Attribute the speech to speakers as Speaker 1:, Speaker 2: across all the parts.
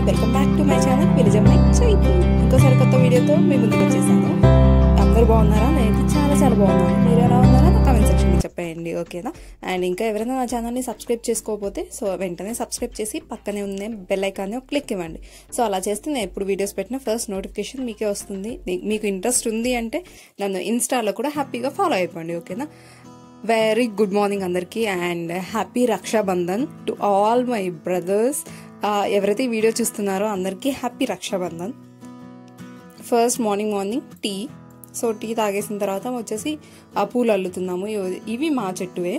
Speaker 1: welcome back to my channel విలిజమ్మాయి చైతు ఇంకోసారి కొత్త వీడియోతో మీ ముందుకు వచ్చేసాను అందరూ బాగున్నారా నేనైతే చాలా చాలా బాగున్నాను మీరు ఎలా ఉన్నారో నా కామెంట్ సెక్షన్లో చెప్పేయండి ఓకేనా అండ్ ఇంకా ఎవరైనా నా ఛానల్ని సబ్స్క్రైబ్ చేసుకోకపోతే సో వెంటనే సబ్స్క్రైబ్ చేసి పక్కనే ఉన్న బెల్ ఐకాన్ని క్లిక్ ఇవ్వండి సో అలా చేస్తే నేను ఎప్పుడు వీడియోస్ పెట్టినా ఫస్ట్ నోటిఫికేషన్ మీకే వస్తుంది మీ- మీకు ఇంట్రెస్ట్ ఉంది అంటే నన్ను ఇన్స్టాలో కూడా హ్యాపీగా ఫాలో అయిపోండి ఓకేనా వెరీ గుడ్ మార్నింగ్ అందరికీ and happy Rakshabandhan to all my brothers ఎవరైతే ఈ వీడియో చూస్తున్నారో అందరికీ happy Rakshabandhan first morning morning tea so tea తాగేసిన తర్వాత వచ్చేసి ఆ పూలు అల్లుతున్నాము ఇవి- ఇవి మా చెట్టువే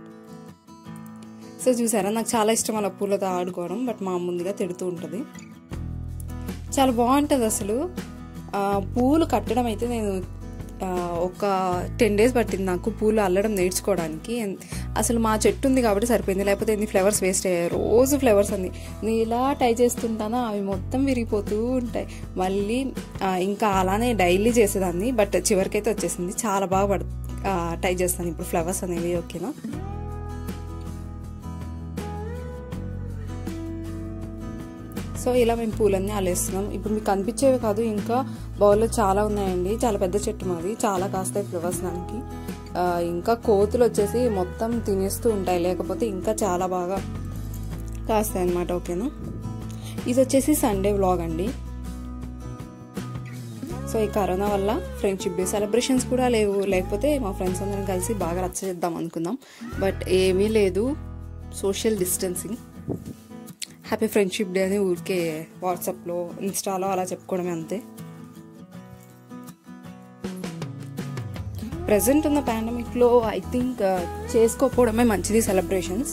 Speaker 1: సో చూసారా నాకు చాలా ఇష్టం అలా పూలతో ఆడుకోవడం బట్ మా ముందుగా తిడుతూ ఉంటుంది చాలా బాగుంటుంది అసలు ఆ, పూలు కట్టడం అయితే నేను ఆ, ఒక టెన్ డేస్ పట్టింది నాకు పూలు అల్లడం నేర్చుకోవడానికి ఎన్- అసలు మా చెట్టు ఉంది కాబట్టి సరిపోయింది లేకపోతే ఎన్ని ఫ్లవర్స్ వేస్ట్ అయ్యాయి రోజు ఫ్లవర్స్ అన్ని నేను ఇలా ట్రై చేస్తుంటానో అవి మొత్తం విరిగిపోతూ ఉంటాయి మళ్ళీ ఆ, ఇంకా అలానే డైలీ చేసేదాన్ని బట్ చివరికైతే వచ్చేసింది చాలా బాగా పడు ట్రై చేస్తాను ఇప్పుడు ఫ్లవర్స్ అనేవి ఓకేనా సో ఇలా మేము పూలన్నీ అల్లేస్తున్నాం ఇప్పుడు మీకు కనిపించేవి కాదు ఇంకా బౌల్లో చాలా ఉన్నాయండి చాలా పెద్ద చెట్టు మాది చాలా కాస్తాయి ఫ్లవర్స్ దానికి ఆ, ఇంకా కోతులు వచ్చేసి మొత్తం తినేస్తూ ఉంటాయి లేకపోతే ఇంకా చాలా బాగా కాస్తాయి అనమాట ఓకేనా ఇది వచ్చేసి సండే వ్లాగ్ అండి సో ఈ కరోనా వల్ల ఫ్రెండ్షిప్ డే సెలబ్రేషన్స్ కూడా లేవు లేకపోతే మా ఫ్రెండ్స్ అందరం కలిసి బాగా రచ్చ చేద్దాం అనుకుందాం బట్ ఏమీ లేదు social distancing happy friendship day అని ఊరికే వాట్సాప్లో ఇన్స్టాలో అలా చెప్పుకోవడమే అంతే ప్రజెంట్ ఉన్న పాండమిక్లో ఐ థింక్ చేసుకోకపోవడమే మంచిది సెలబ్రేషన్స్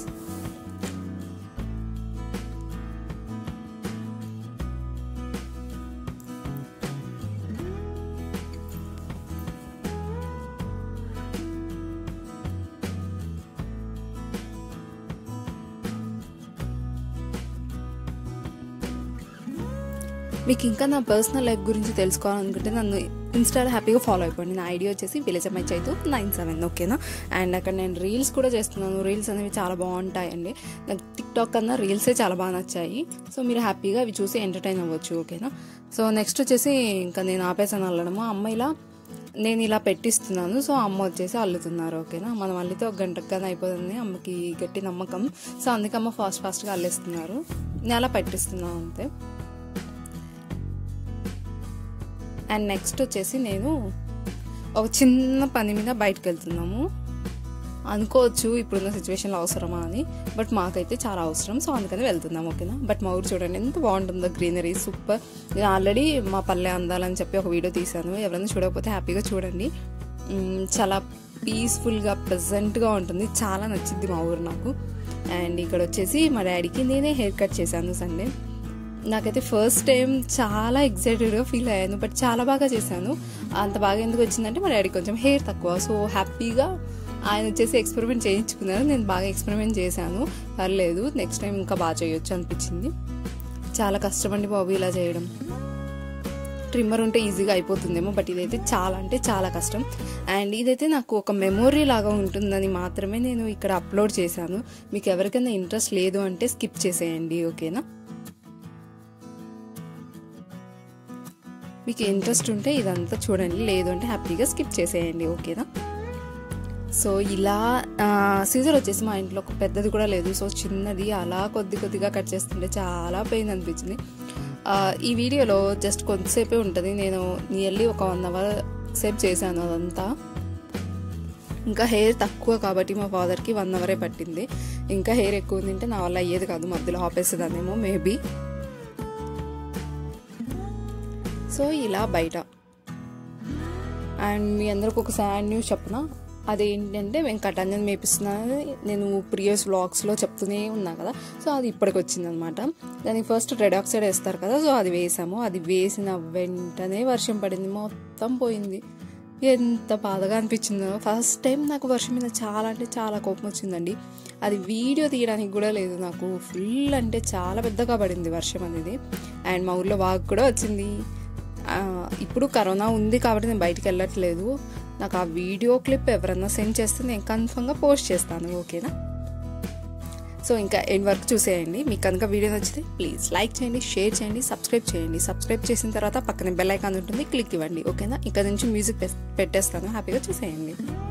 Speaker 1: మీకు ఇంకా నా పర్సనల్ లైఫ్ గురించి తెలుసుకోవాలనుకుంటే నన్ను ఇన్స్టాలో హ్యాపీగా ఫాలో అయిపోండి నా ఐడియా వచ్చేసి విలేజ్ అమ్మాయి చైతు నైన్ సెవెన్ ఓకేనా అండ్ అక్కడ నేను రీల్స్ కూడా చేస్తున్నాను రీల్స్ అనేవి చాలా బాగుంటాయండి నాకు టిక్ టాక్ కన్నా రీల్సే చాలా బాగా నచ్చాయి సో మీరు హ్యాపీగా అవి చూసి ఎంటర్టైన్ అవ్వచ్చు ఓకేనా సో నెక్స్ట్ వచ్చేసి ఇంకా నేను ఆపేసాను అల్లడము అమ్మ ఇలా నేను ఇలా పెట్టిస్తున్నాను సో అమ్మ వచ్చేసి అల్లుతున్నారు ఓకేనా మనం అల్లితే ఒక గంటకు కానీ అయిపోతుంది అమ్మకి గట్టి నమ్మకం సో అందుకే అమ్మ ఫాస్ట్ ఫాస్ట్గా అల్లేస్తున్నారు నేను అలా పెట్టిస్తున్నాను అంతే అండ్ నెక్స్ట్ వచ్చేసి నేను ఒక చిన్న పని మీద బయటకు వెళ్తున్నాము అనుకోవచ్చు ఇప్పుడున్న సిచ్యువేషన్లో అవసరమా అని బట్ మాకైతే చాలా అవసరం సో అందుకని వెళ్తున్నాం ఓకేనా బట్ మా ఊరు చూడండి ఎంత బాగుంటుందో గ్రీనరీ సూపర్ నేను ఆల్రెడీ మా పల్లె అందాలని చెప్పి ఒక వీడియో తీశాను ఎవరైనా చూడకపోతే హ్యాపీగా చూడండి మ్, చాలా పీస్ఫుల్గా ప్లెజెంట్గా ఉంటుంది చాలా నచ్చింది మా ఊరు నాకు అండ్ ఇక్కడ వచ్చేసి మా డాడీకి నేనే హెయిర్ కట్ చేశాను సండే నాకైతే ఫస్ట్ టైం చాలా ఎగ్జైటెడ్గా ఫీల్ అయ్యాను బట్ చాలా బాగా చేశాను అంత బాగా ఎందుకు వచ్చిందంటే మా డాడీ కొంచెం హెయిర్ తక్కువ సో హ్యాపీగా ఆయన వచ్చేసి ఎక్స్పెరిమెంట్ చేయించుకున్నారు నేను బాగా ఎక్స్పెరిమెంట్ చేశాను పర్లేదు నెక్స్ట్ టైం ఇంకా బాగా చేయొచ్చు అనిపించింది చాలా కష్టమండి బాబు ఇలా చేయడం ట్రిమ్మర్ ఉంటే ఈజీగా అయిపోతుందేమో బట్ ఇదైతే చాలా అంటే చాలా కష్టం అండ్ ఇదైతే నాకు ఒక మెమొరీ లాగా ఉంటుందని మాత్రమే నేను ఇక్కడ అప్లోడ్ చేశాను మీకు ఎవరికైనా ఇంట్రెస్ట్ లేదు అంటే స్కిప్ చేసేయండి ఓకేనా మీకు ఇంట్రెస్ట్ ఉంటే ఇదంతా చూడండి లేదు అంటే హ్యాపీగా స్కిప్ చేసేయండి ఓకేనా సో ఇలా సీజర్ వచ్చేసి మా ఇంట్లో ఒక పెద్దది కూడా లేదు సో చిన్నది అలా కొద్ది కొద్దిగా కట్ చేస్తుంటే చాలా పెయిన్ అనిపించింది ఆ, ఈ వీడియోలో జస్ట్ కొద్దిసేపే ఉంటుంది నేను నియర్లీ ఒక వన్ అవర్ సేపు చేశాను అదంతా ఇంకా హెయిర్ తక్కువ కాబట్టి మా ఫాదర్కి వన్ అవరే పట్టింది ఇంకా హెయిర్ ఎక్కువ ఉందంటే నా వల్ల అయ్యేది కాదు మధ్యలో ఆపేసేదాన్నేమో మేబీ సో ఇలా బయట అండ్ మీ అందరికి ఒక సాడ్ న్యూస్ చెప్పనా అదేంటంటే మేము కటాంజన్ మేపిస్తున్నాను నేను ప్రీవియస్ వ్లాగ్స్లో చెప్తూనే ఉన్నా కదా సో అది ఇప్పటికి వచ్చిందనమాట దానికి ఫస్ట్ రెడ్ ఆక్సైడ్ వేస్తారు కదా సో అది వేసాము అది వేసిన వెంటనే వర్షం పడింది మొత్తం పోయింది ఎంత బాధగా అనిపించిందో ఫస్ట్ టైం నాకు వర్షం మీద చాలా అంటే చాలా కోపం వచ్చిందండి అది వీడియో తీయడానికి కూడా లేదు నాకు ఫుల్ అంటే చాలా పెద్దగా పడింది వర్షం అనేది అండ్ మా ఊర్లో వాగు కూడా వచ్చింది ఆ, ఇప్పుడు కరోనా ఉంది కాబట్టి నేను బయటికి వెళ్ళట్లేదు నాకు ఆ వీడియో క్లిప్ ఎవరన్నా సెండ్ చేస్తే నేను కన్ఫర్మ్గా పోస్ట్ చేస్తాను ఓకేనా సో ఇంకా ఎండ్ వరకు చూసేయండి మీకు కనుక వీడియో నచ్చితే ప్లీజ్ లైక్ చేయండి షేర్ చేయండి సబ్స్క్రైబ్ చేయండి సబ్స్క్రైబ్ చేసిన తర్వాత పక్కన బెల్ ఐకాన్ ఉంటుంది క్లిక్ ఇవ్వండి ఓకేనా ఇక్కడ నుంచి మ్యూజిక్ పెట్టేస్తాను హ్యాపీగా చూసేయండి